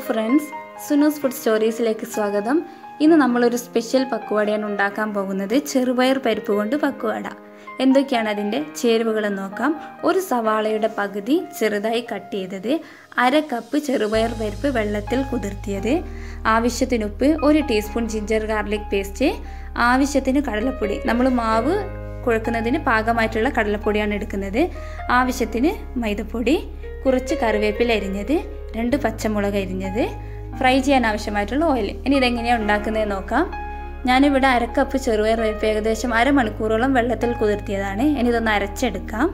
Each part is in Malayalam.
ഫ്രണ്ട്സ് സുനൂസ് ഫുഡ് സ്റ്റോറീസിലേക്ക് സ്വാഗതം ഇന്ന് നമ്മളൊരു സ്പെഷ്യൽ പക്കുവടയാണ് ഉണ്ടാക്കാൻ പോകുന്നത് ചെറുപയർ പരിപ്പ് കൊണ്ട് പക്കുവട എന്തൊക്കെയാണ് അതിൻ്റെ ചേരുവകളെന്ന് നോക്കാം ഒരു സവാളയുടെ പകുതി ചെറുതായി കട്ട് ചെയ്തത് അര കപ്പ് ചെറുപയർ പരിപ്പ് വെള്ളത്തിൽ കുതിർത്തിയത് ആവശ്യത്തിന് ഉപ്പ് ഒരു ടീസ്പൂൺ ജിഞ്ചർ ഗാർലിക് പേസ്റ്റ് ആവശ്യത്തിന് കടലപ്പൊടി നമ്മൾ മാവ് കുഴക്കുന്നതിന് പാകമായിട്ടുള്ള കടലപ്പൊടിയാണ് എടുക്കുന്നത് ആവശ്യത്തിന് മൈദപ്പൊടി കുറച്ച് കറിവേപ്പില അരിഞ്ഞത് രണ്ട് പച്ചമുളക് അരിഞ്ഞത് ഫ്രൈ ചെയ്യാൻ ആവശ്യമായിട്ടുള്ള ഓയിൽ ഇനി ഇതെങ്ങനെയാണ് ഉണ്ടാക്കുന്നത് നോക്കാം ഞാനിവിടെ അരക്കപ്പ് ചെറുപയർ പരിപ്പ് ഏകദേശം അരമണിക്കൂറോളം വെള്ളത്തിൽ കുതിർത്തിയതാണ് ഇനി ഇതൊന്ന് അരച്ചെടുക്കാം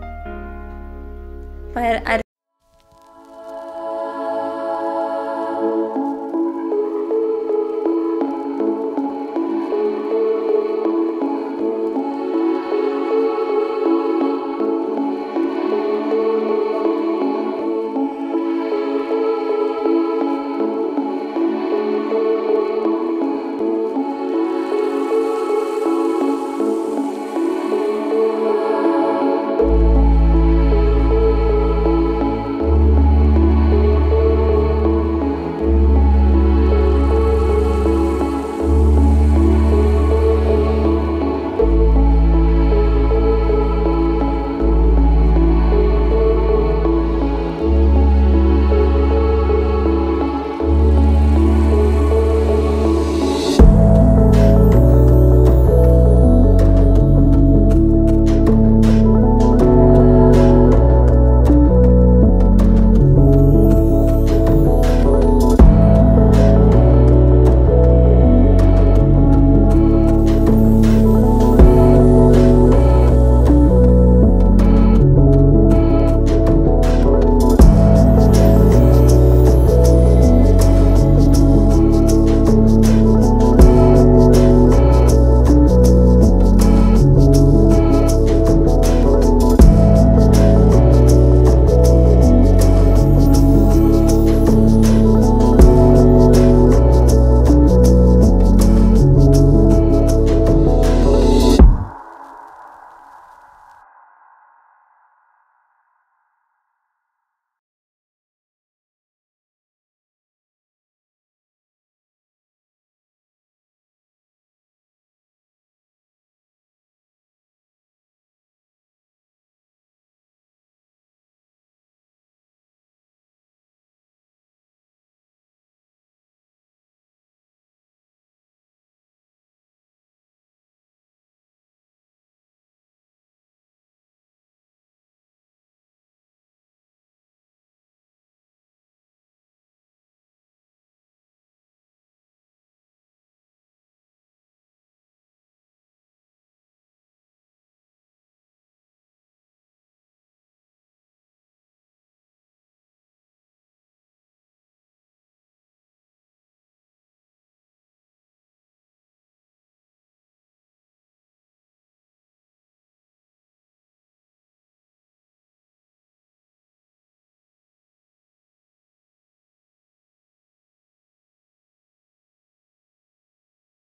അര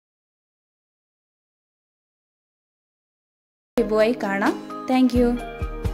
വിഭവമായി കാണാം താങ്ക്